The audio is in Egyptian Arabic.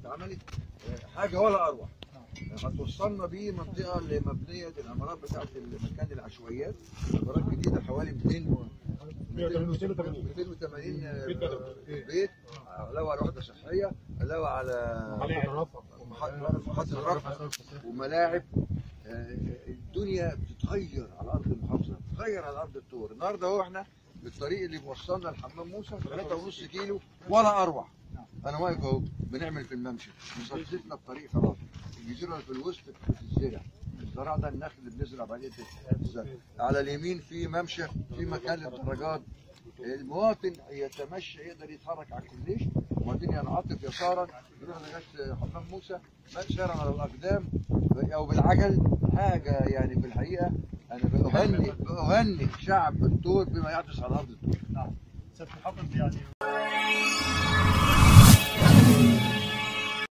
اتعملت آه، حاجه ولا اروع هتوصلنا بيه منطقه اللي مبنيه العمارات بتاعت المكان العشوائيات عمارات جديده حوالي 200 280 بيت علاوه على وحده صحيه علاوه على محطه رفع وملاعب آه، الدنيا بتتغير على ارض المحافظه بتتغير على ارض الطور النهارده اهو احنا بالطريق اللي بيوصلنا لحمام موسى 3.5 كيلو ولا اروع انا واقف اهو بنعمل في الممشى مسدسنا الطريق خلاص الجزيره اللي في الوسط بتتزرع الزراعه ده النخل اللي بنزرع بعدين الزرع على اليمين في ممشى في مكان للدراجات المواطن يتمشى يقدر يتحرك على الكورنيش وبعدين ينعطف يسارا يروح لغايه حمام موسى سيرا على الاقدام او بالعجل حاجه يعني في الحقيقه انا بأهنئ بأهنئ شعب الطور بما يحدث على ارض الطور نعم سيد المحافظ يعني